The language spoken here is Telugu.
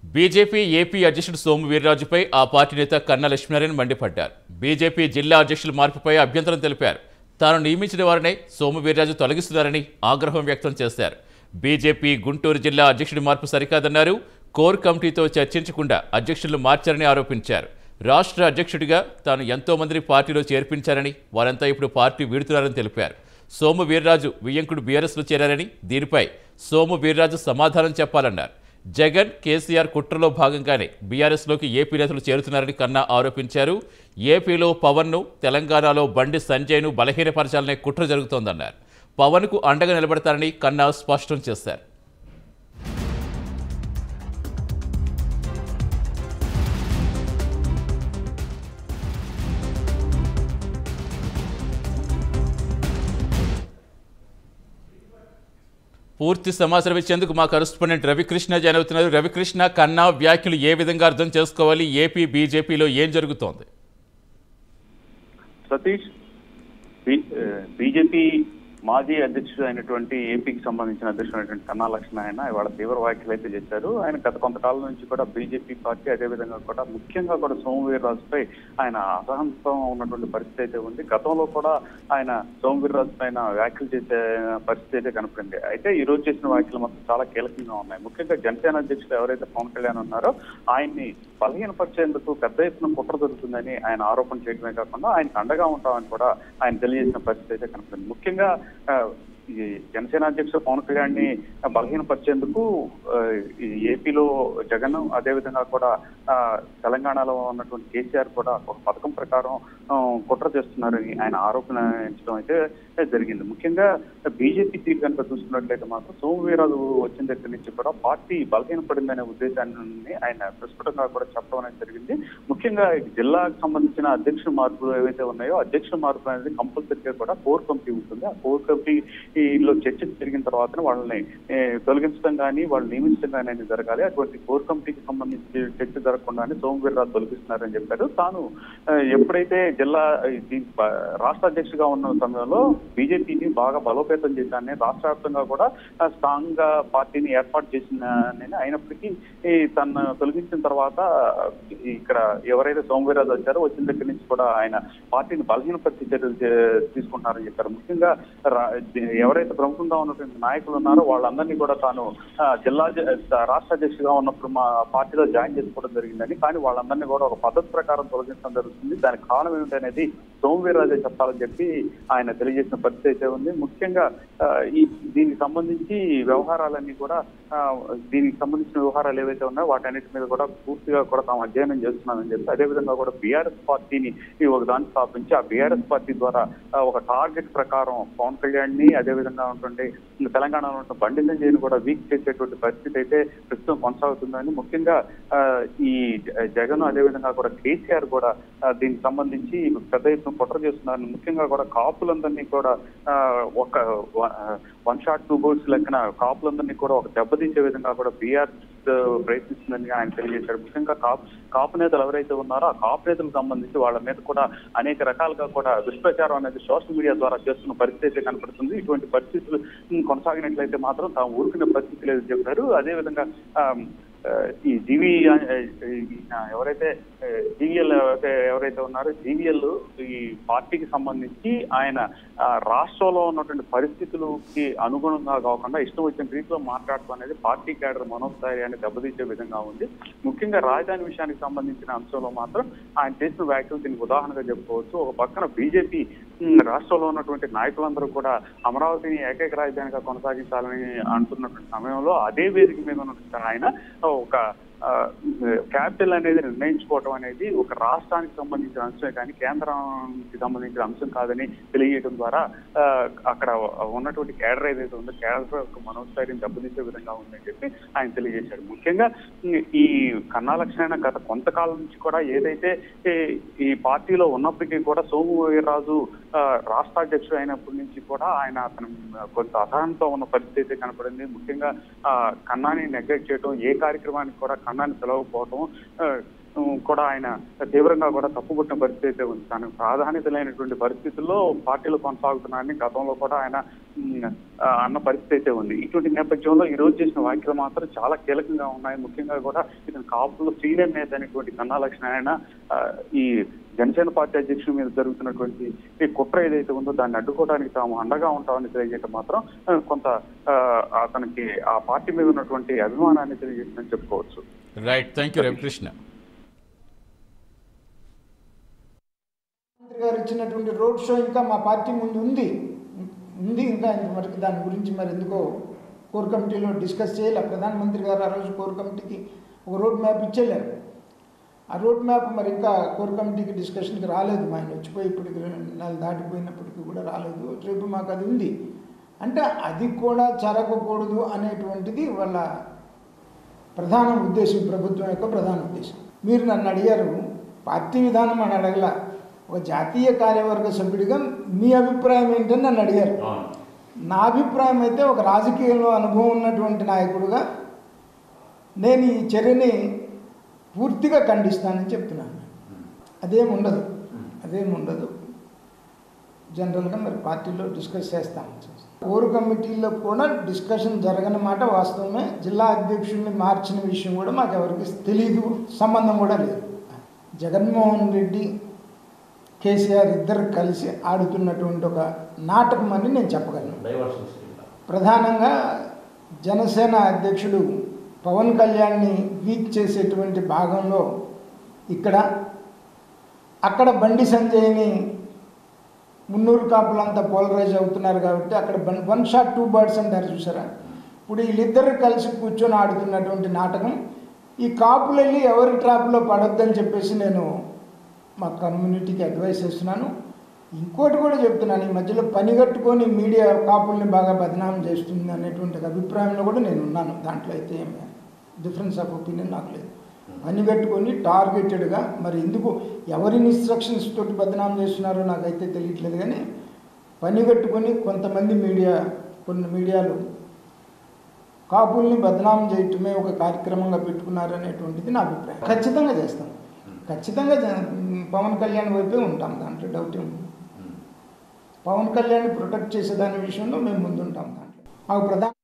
బీజేపీ ఏపీ అధ్యక్షుడు సోము వీర్రాజుపై ఆ పార్టీ నేత కన్నా లక్ష్మీనారాయణ మండిపడ్డారు బీజేపీ జిల్లా అధ్యక్షుల మార్పుపై అభ్యంతరం తెలిపారు తాను నియమించిన వారినే సోము వీర్రాజు తొలగిస్తున్నారని ఆగ్రహం వ్యక్తం చేశారు బీజేపీ గుంటూరు జిల్లా అధ్యక్షుడి మార్పు సరికాదన్నారు కోర్ కమిటీతో చర్చించకుండా అధ్యక్షులు మార్చారని ఆరోపించారు రాష్ట్ర అధ్యక్షుడిగా తాను ఎంతో మందిని పార్టీలో చేర్పించారని వారంతా ఇప్పుడు పార్టీ వీడుతున్నారని తెలిపారు సోము వీర్రాజు వియ్యంకుడు బీఆర్ఎస్లో చేరారని దీనిపై సోము వీర్రాజు సమాధానం చెప్పాలన్నారు జగన్ కేసీఆర్ కుట్రలో భాగంగానే బీఆర్ఎస్లోకి ఏపీ నేతలు చేరుతున్నారని కన్నా ఆరోపించారు ఏపీలో పవన్ను తెలంగాణలో బండి సంజయ్ను బలహీనపరచాలనే కుట్ర జరుగుతోందన్నారు పవన్కు అండగా నిలబడతారని కన్నా స్పష్టం చేశారు పూర్తి సమాచారం ఇచ్చేందుకు మా కరెస్పాండెంట్ రవికృష్ణ జాయిన్ అవుతున్నారు రవికృష్ణ కన్నా వ్యాఖ్యలు ఏ విధంగా అర్థం చేసుకోవాలి ఏపీ బీజేపీలో ఏం జరుగుతోంది సతీష్ బి- ఆ, బీజేపీ మాజీ అధ్యక్షుడు అయినటువంటి ఏపీకి సంబంధించిన అధ్యక్షుడు అయినటువంటి కన్నా లక్ష్మణ ఆయన ఇవాళ తీవ్ర వ్యాఖ్యలు అయితే చేశారు ఆయన గత కొంతకాలం నుంచి కూడా బీజేపీ పార్టీ అదేవిధంగా కూడా ముఖ్యంగా కూడా సోమవీర్రాజుపై ఆయన అసహంతం ఉన్నటువంటి పరిస్థితి అయితే ఉంది గతంలో కూడా ఆయన సోమవీర్రాజు పైన వ్యాఖ్యలు చేసే పరిస్థితి అయితే కనపడింది అయితే ఈ రోజు చేసిన వ్యాఖ్యలు మాత్రం చాలా కీలకంగా ఉన్నాయి ముఖ్యంగా జనసేన అధ్యక్షుడు ఎవరైతే పవన్ కళ్యాణ్ ఉన్నారో ఆయన్ని బలహీనపరిచేందుకు పెద్ద ఎత్తున కుట్ర జరుగుతుందని ఆయన ఆరోపణ చేయడమే కాకుండా ఆయనకు అండగా ఉంటామని కూడా ఆయన తెలియజేసిన పరిస్థితి అయితే కనపడింది ముఖ్యంగా ఆ, ఈ జనసేన అధ్యక్షుడు పవన్ కళ్యాణ్ ని బలహీనపరిచేందుకు ఆ, ఈ ఏపీలో జగన్ అదేవిధంగా కూడా ఆ, తెలంగాణలో ఉన్నటువంటి కేసీఆర్ కూడా ఒక పథకం ప్రకారం ఆ, కుట్ర చేస్తున్నారని ఆయన ఆరోపించడం అయితే జరిగింది ముఖ్యంగా బీజేపీ తీరు కనుక చూసుకున్నట్లయితే మాత్రం సోమవీరాజు వచ్చిన దగ్గర నుంచి కూడా పార్టీ బలహీనపడిందనే ఉద్దేశాన్ని ఆయన ప్రస్ఫుటంగా కూడా చెప్పడం అనేది జరిగింది ముఖ్యంగా ఈ జిల్లాకు సంబంధించిన అధ్యక్ష మార్పులు ఏవైతే ఉన్నాయో అధ్యక్ష మార్పు అనేది కంపల్సరీగా కూడా కోర్ కమిటీ ఉంటుంది ఆ కోర్ కమిటీలో చర్చ జరిగిన తర్వాత వాళ్ళని ఏ, తొలగించడం కానీ వాళ్ళు నియమించడం కానీ అనేది జరగాలి అటువంటి కోర్ కమిటీకి సంబంధించి చర్చ జరగకుండానే సోమవీర్రాజు తొలగిస్తున్నారని చెప్పారు తాను ఆ, ఎప్పుడైతే జిల్లా ఈ బ- రాష్ట్ర అధ్యక్షుడిగా ఉన్న సమయంలో బీజేపీని బాగా బలోపేతం చేశానని రాష్ట్ర వ్యాప్తంగా కూడా ఆ, స్ట్రాంగ్ గా పార్టీని ఏర్పాటు చేసిన నేను అయినప్పటికీ ఈ తను తొలగించిన తర్వాత ఇక్కడ ఎవరైతే సోమవీరాజు వచ్చారో వచ్చిన దగ్గర నుంచి కూడా ఆయన పార్టీని బలహీనపరిచే చర్యలు చే- తీసుకుంటున్నారని చెప్పారు ముఖ్యంగా రా- ఎవరైతే ప్రముఖంగా ఉన్నటువంటి నాయకులు ఉన్నారో వాళ్ళందరినీ కూడా తాను ఆ, జిల్లా జ- రాష్ట్ర అధ్యక్షుడిగా ఉన్నప్పుడు మా పార్టీలో జాయిన్ చేసుకోవడం జరిగిందని కానీ వాళ్ళందరినీ కూడా ఒక పద్ధతి ప్రకారం తొలగించడం జరుగుతుంది దానికి కారణం ఏమిటనేది సోమవీర్రాజే చెప్పాలని చెప్పి ఆయన తెలియజేసిన పరిస్థితి అయితే ఉంది ముఖ్యంగా ఆ, ఈ దీనికి సంబంధించి వ్యవహారాలన్నీ కూడా ఆ, దీనికి సంబంధించిన వ్యవహారాలు ఏవైతే ఉన్నాయో వాటన్నిటి మీద కూడా పూర్తిగా కూడా తాము అధ్యయనం చేస్తున్నామని చెప్పి అదేవిధంగా కూడా బీఆర్ఎస్ పార్టీని ఈ ఒక దాన్ని స్థాపించి ఆ బీఆర్ఎస్ పార్టీ ద్వారా ఆ, ఒక టార్గెట్ ప్రకారం పవన్ కళ్యాణ్ ని అదేవిధంగా ఉన్నటువంటి ఇంకా తెలంగాణలో ఉన్న బండి సంజయ్ని కూడా వీక్ చేసేటువంటి పరిస్థితి అయితే ప్రస్తుతం కొనసాగుతుందని ముఖ్యంగా ఆ, ఈ జ- జగన్ అదేవిధంగా కూడా కేసీఆర్ కూడా ఆ, దీనికి సంబంధించి పెద్ద ఎత్తున కుట్ర చేస్తున్నారు ముఖ్యంగా కూడా కాపులందరినీ కూడా ఆ, ఒక వన్ షాట్ టూ గోల్స్ లెక్కన కాపులందరినీ కూడా ఒక దెబ్బతీసే విధంగా కూడా బీఆర్ ప్రయత్నిస్తుందని ఆయన తెలియజేశారు ముఖ్యంగా కాపు కాపు నేతలు ఎవరైతే ఉన్నారో ఆ కాపు నేతలకు సంబంధించి వాళ్ళ మీద కూడా అనేక రకాలుగా కూడా దుష్ప్రచారం అనేది సోషల్ మీడియా ద్వారా చేస్తున్న పరిస్థితి అయితే కనపడుతుంది ఇటువంటి పరిస్థితులు ఉమ్, కొనసాగినట్లయితే మాత్రం తాము ఊరుకునే పరిస్థితి లేదు చెప్పారు అదేవిధంగా ఆ, ఆ, ఈ జీవీ ఎవరైతే జీవీఎల్ ఎవరైతే ఉన్నారో జీవీఎల్ ఈ పార్టీకి సంబంధించి ఆయన ఆ, రాష్ట్రంలో ఉన్నటువంటి పరిస్థితులకి అనుగుణంగా కాకుండా ఇష్టం వచ్చిన రీతిలో మాట్లాడటం అనేది పార్టీ క్యాడర్ మనోస్థైర్యాన్ని దెబ్బతీసే విధంగా ఉంది ముఖ్యంగా రాజధాని విషయానికి సంబంధించిన అంశంలో మాత్రం ఆయన చేసిన వ్యాఖ్యలు దీనికి ఉదాహరణగా చెప్పుకోవచ్చు ఒక పక్కన బీజేపీ రాష్ట్రంలో ఉన్నటువంటి నాయకులందరూ కూడా అమరావతిని ఏకైక రాజధానిగా కొనసాగించాలని అంటున్నటువంటి సమయంలో అదే వేదిక మీద ఉన్నటువంటి ఆయన ఒక ఆ, క్యాపిటల్ అనేది నిర్ణయించుకోవటం అనేది ఒక రాష్ట్రానికి సంబంధించిన అంశమే కానీ కేంద్రానికి సంబంధించిన అంశం కాదని తెలియజేయడం ద్వారా ఆ, అక్కడ ఉన్నటువంటి కేడర్ ఏదైతే ఉందో కేడర్ యొక్క మనోస్థైర్యం దెబ్బతీసే విధంగా ఉందని చెప్పి ఆయన తెలియజేశాడు ముఖ్యంగా ఉమ్, ఈ కన్నా లక్ష్మణ గత కొంతకాలం నుంచి కూడా ఏదైతే ఈ- ఈ పార్టీలో ఉన్నప్పటికీ కూడా సోము వీర్రాజు ఆ, రాష్ట్ర అధ్యక్షుడు అయినప్పటి నుంచి కూడా ఆయన అతను కొంత అసహనంతో ఉన్న పరిస్థితి అయితే కనపడింది ముఖ్యంగా ఆ, కన్నాని నెగ్లెక్ట్ చేయడం ఏ కార్యక్రమానికి కూడా కన్నాని పిలవకపోవడం ఆ, ఉమ్, కూడా ఆయన తీవ్రంగా కూడా తప్పుపట్టిన పరిస్థితి అయితే ఉంది తనకు ప్రాధాన్యత లేనటువంటి పరిస్థితుల్లో పార్టీలు కొనసాగుతున్నాయని గతంలో కూడా ఆయన ఉమ్, ఆ, అన్న పరిస్థితి అయితే ఉంది ఇటువంటి నేపథ్యంలో ఈ రోజు చేసిన వ్యాఖ్యలు మాత్రం చాలా కీలకంగా ఉన్నాయి ముఖ్యంగా కూడా ఇతను కాపులో సీనియర్ నేత అయినటువంటి కన్నా లక్ష్మణ ఆయన ఆ, ఈ జనసేన పార్టీ అధ్యక్షుడి మీద జరుగుతున్నటువంటి ఈ కుట్ర ఏదైతే ఉందో దాన్ని అడ్డుకోవడానికి తాము అండగా ఉంటామని తెలియజేయడం మాత్రం ఆ, కొంత ఆ, అతనికి ఆ పార్టీ మీద ఉన్నటువంటి అభిమానాన్ని తెలియజేసిందని చెప్పుకోవచ్చు రైట్ థ్యాంక్ యూ రవికృష్ణ ముఖ్యమంత్రి గారు ఇచ్చినటువంటి రోడ్ షో ఇంకా మా పార్టీ ముందు ఉంది ఉంది ఇంకా ఇంతవరకు దాని గురించి మరి ఎందుకో కోర్ కమిటీలో డిస్కస్ చేయలే ప్రధానమంత్రి గారు ఆ రోజు కోర్ కమిటీకి ఒక రోడ్ మ్యాప్ ఇచ్చేలేరు ఆ రోడ్ మ్యాప్ మరి ఇంకా కోర్ కమిటీకి డిస్కషన్కి రాలేదు మా ఆయన వచ్చిపోయి ఇప్పటికి రెండు నెలలు దాటిపోయినప్పటికీ కూడా రాలేదు రేపు మాకు అది ఉంది అంటే అది కూడా జరగకూడదు అనేటువంటిది వాళ్ళ ప్రధాన ఉద్దేశం ప్రభుత్వం యొక్క ప్రధాన ఉద్దేశం మీరు నన్ను అడిగారు పార్టీ విధానం అని అడగల ఒక జాతీయ కార్యవర్గ సభ్యుడిగా మీ అభిప్రాయం ఏంటని నన్ను అడిగారు నా అభిప్రాయం అయితే ఒక రాజకీయంలో అనుభవం ఉన్నటువంటి నాయకుడుగా నేను ఈ చర్యని పూర్తిగా ఖండిస్తానని చెప్తున్నాను అదేం ఉండదు అదేం ఉండదు జనరల్గా మరి పార్టీలో డిస్కస్ చేస్తాం కోర్ కమిటీలో కూడా డిస్కషన్ జరగని మాట వాస్తవమే జిల్లా అధ్యక్షుడిని మార్చిన విషయం కూడా మాకు ఎవరికి తెలియదు సంబంధం కూడా లేదు జగన్మోహన్ రెడ్డి కేసీఆర్ ఇద్దరు కలిసి ఆడుతున్నటువంటి ఒక నాటకం అని నేను చెప్పగలను ప్రధానంగా జనసేన అధ్యక్షుడు పవన్ కళ్యాణ్ని వీక్ చేసేటువంటి భాగంలో ఇక్కడ అక్కడ బండి సంజయ్ని మున్నూరు కాపులంతా పోలరైజ్ అవుతున్నారు కాబట్టి అక్కడ one one shot two birds అంటారు చూసారా ఇప్పుడు వీళ్ళిద్దరు కలిసి కూర్చొని ఆడుతున్నటువంటి నాటకం ఈ కాపులు వెళ్ళి ఎవరి ట్రాప్లో పడొద్దని చెప్పేసి నేను మా కమ్యూనిటీకి అడ్వైస్ చేస్తున్నాను ఇంకోటి కూడా చెప్తున్నాను ఈ మధ్యలో పని కట్టుకొని మీడియా కాపుల్ని బాగా బదనామం చేస్తుంది అనేటువంటి ఒక అభిప్రాయంలో కూడా నేను ఉన్నాను దాంట్లో అయితే ఏమి డిఫరెన్స్ ఆఫ్ ఒపీనియన్ నాకు లేదు పని కట్టుకొని టార్గెటెడ్గా మరి ఎందుకు ఎవరి ఇన్స్ట్రక్షన్స్ తోటి బదనాం చేస్తున్నారో నాకైతే తెలియట్లేదు కానీ పని కట్టుకొని కొంతమంది మీడియా కొన్ని మీడియాలు కాపుల్ని బదనాం చేయటమే ఒక కార్యక్రమంగా పెట్టుకున్నారు అనేటువంటిది నా అభిప్రాయం ఖచ్చితంగా చేస్తాం ఖచ్చితంగా జ- పవన్ కళ్యాణ్ వైపే ఉంటాం దాంట్లో డౌట్ ఏమి లేదు. పవన్ కళ్యాణ్ ప్రొటెక్ట్ చేసేదాని విషయంలో మేము ముందుంటాం దాంట్లో మాకు ప్రధాన